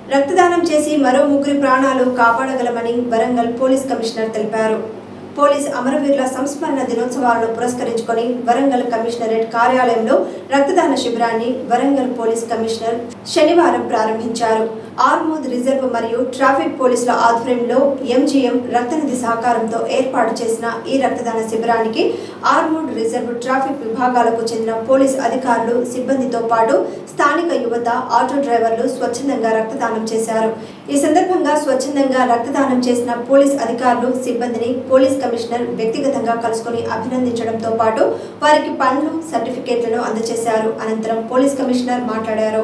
రక్తదానం చేసి మరో ముగ్గురి ప్రాణాలు కాపాడగలమని వరంగల్ పోలీస్ కమిషనర్ తెలిపారు పోలీస్ అమరవీరుల సంస్మరణ దినోత్సవాలను పురస్కరించుకొని వరంగల్ కమిషనరేట్ కార్యాలయంలో రక్తదాన శిబిరాన్ని వరంగల్ పోలీస్ కమిషనర్ శనివారం ప్రారంభించారు ఆర్మూద్ రిజర్వ్ మరియు ట్రాఫిక్ పోలీసుల ఆధ్వర్యంలో ఎంజీఎం రక్తనిధి సహకారంతో ఏర్పాటు చేసిన ఈ రక్తదాన శిబిరానికి ఆర్మూడ్ రిజర్వ్ ట్రాఫిక్ విభాగాలకు చెందిన పోలీస్ అధికారులు సిబ్బందితో పాటు స్థానిక యువత ఆటో డ్రైవర్లు స్వచ్ఛందంగా రక్తదానం చేశారు ఈ సందర్భంగా స్వచ్ఛందంగా రక్తదానం చేసిన పోలీస్ అధికారులు సిబ్బందిని పోలీస్ కమిషనర్ వ్యక్తిగతంగా కలుసుకొని అభినందించడంతో పాటు వారికి పండ్లు సర్టిఫికేట్లను అందజేశారు అనంతరం పోలీస్ కమిషనర్ మాట్లాడారు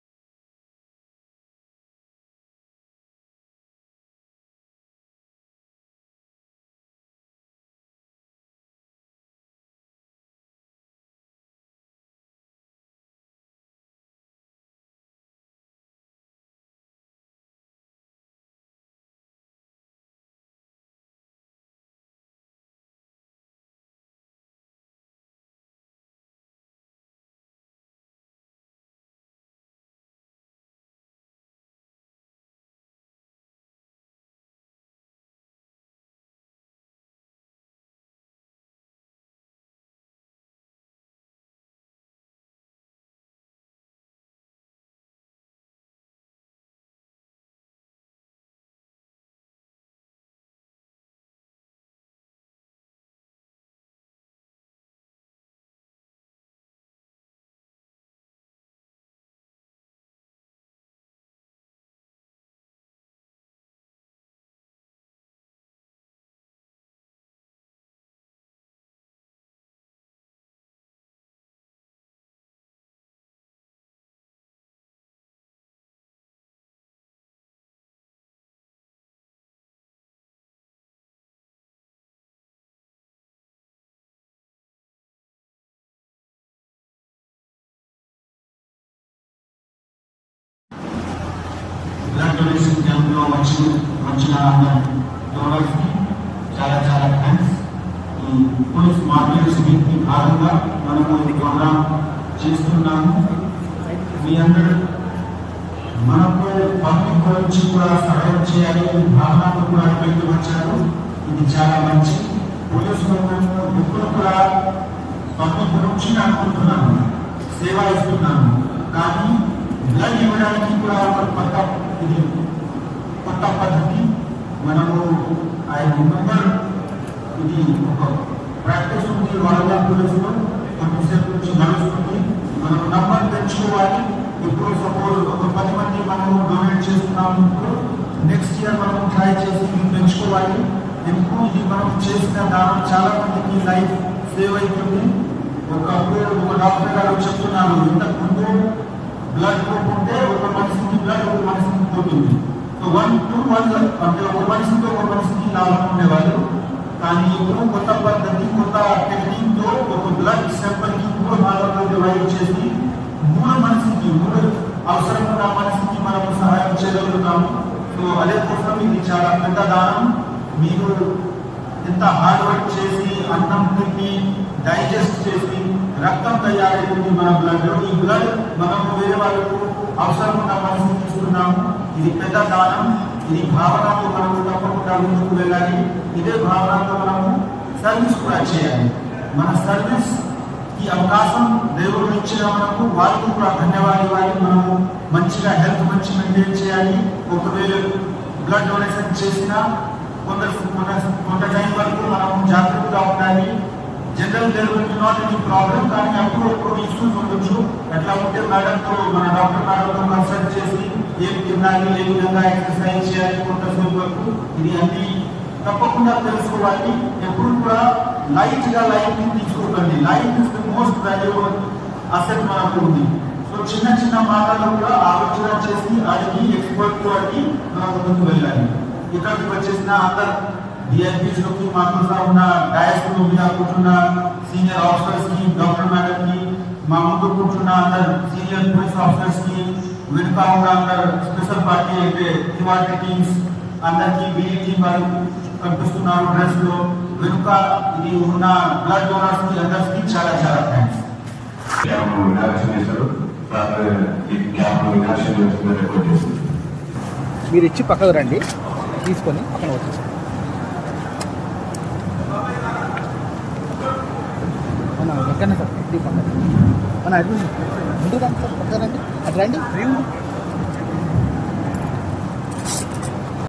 బ్లడ్ డొనేషన్ క్యాంప్లో వచ్చి వచ్చిన డోనర్స్కి చాలా చాలా థ్యాంక్స్ ఈ పోలీస్ మార్కెట్స్ వీక్కి భాగంగా మనము ఈ ప్రోగ్రామ్ చేస్తున్నాము మీ అందరూ మనకు పబ్లిక్ గురించి కూడా సహాయం చేయాలి ఈ భావనను కూడా పెట్టి వచ్చారు ఇది చాలా మంచి పోలీసులు మేము ఎప్పుడు కూడా పబ్లిక్ గురించి అనుకుంటున్నాము సేవ ఇస్తున్నాము కానీ బ్లడ్ ఇవ్వడానికి కూడా ఒక కొత్త ఇది కొత్త పద్ధతి మనము ఐ రిమెంబర్ ఇది ఒక ప్రాక్టీస్ ఉంది వాళ్ళ పోలీసులో కొద్దిసేపు నుంచి నడుస్తుంది మనం నంబర్ తెచ్చుకోవాలి ఇప్పుడు సపోజ్ ఒక పది మంది మనము డొనేట్ చేస్తున్నాము నెక్స్ట్ ఇయర్ మనం ట్రై చేసి ఇది పెంచుకోవాలి ఎందుకు ఇది మనం చేసిన దానం చాలా మందికి లైఫ్ సేవ్ అవుతుంది ఒకప్పుడు ఒక డాక్టర్ గారు చెప్తున్నారు ఇంతకు ముందు బ్లడ్ పోకుంటే ఒక మనిషికి బ్లడ్ ఒక మనిషికి పోతుంది సో వన్ టూ వన్ అంటే ఒక మనిషికి ఒక మనిషికి లాభం ఉండేవాళ్ళు కానీ ఇప్పుడు కొత్త పద్ధతి కొత్త టెక్నిక్ తో ఒక బ్లడ్ శాంపుల్ కి మూడు భాగాల్లో డివైడ్ చేసి మూడు మనిషికి మూడు అవసరం ఉన్న మనిషికి మనం సహాయం చేయగలుగుతాము సో అదే కోసం ఇది చాలా పెద్ద దానం మీరు ఎంత హార్డ్ వర్క్ చేసి అన్నం తిని డైజెస్ట్ చేసి రక్తం తయారైంది మన బ్లడ్ ఈ బ్లడ్ మనం వేరే వాళ్ళకు అవసరం ఉన్న మనిషికి ఇస్తున్నాము ఇది పెద్ద దానం ఇది భావనతో మనము తప్పకుండా ముందుకు వెళ్ళాలి ఇదే భావనతో మనము సర్వీస్ కూడా చేయాలి మన సర్వీస్ ఈ అవకాశం దేవుడు ఇచ్చిన మనకు వాళ్ళకు కూడా ధన్యవాదాలు ఇవ్వాలి మనము మంచిగా హెల్త్ మంచి మెయింటైన్ చేయాలి ఒకవేళ బ్లడ్ డొనేషన్ చేసినా కొంత కొంత కొంత టైం వరకు మనం జాగ్రత్తగా ఉండాలి general there will not any problem కానీ అప్పుడు అప్పుడు ఇష్యూస్ ఉండొచ్చు ఎట్లా ఉంటే మేడంతో మన డాక్టర్ మేడంతో కన్సల్ట్ చేసి ఏం తినాలి ఏ విధంగా ఎక్సర్సైజ్ చేయాలి కొంతసేపు వరకు ఇది అన్ని తప్పకుండా తెలుసుకోవాలి ఎప్పుడు కూడా లైట్ గా లైఫ్ ని తీసుకోకండి life is the most valuable asset మనకు ఉంది సో చిన్న చిన్న మాటలు కూడా ఆలోచన చేసి అడిగి ఎక్స్పర్ట్ తో అడిగి మనం ముందుకు వెళ్ళాలి ఇక్కడికి వచ్చేసిన అందరు డిఎన్పీస్ లోకి మాతో సహా ఉన్న డయస్ మీద కూర్చున్న సీనియర్ ఆఫీసర్స్ కి డాక్టర్ మేడం కి మా ముందు కూర్చున్న అందరు సీనియర్ పోలీస్ ఆఫీసర్స్ కి వెనుక ఉన్న అందరు స్పెషల్ పార్టీ అయితే తివాటి టీమ్స్ అందరికి బిఈ టీం వాళ్ళు కనిపిస్తున్నారు డ్రెస్ లో వెనుక ఇది ఉన్న బ్లడ్ డోనర్స్ కి అందరికి చాలా చాలా థ్యాంక్స్ క్యాంప్ ఇనాక్షన్ చేశారు సార్ ఈ క్యాంప్ ఇనాక్షన్ చేస్తున్న రిపోర్ట్ చేసింది మీరు ఇచ్చి పక్కకు రండి తీసుకొని పక్కన వచ్చేసి మన ఎక్కడ సార్ ఇది పక్కన మన అడ్మిషన్ ముందు రండి సార్ పక్కన రండి అటు రండి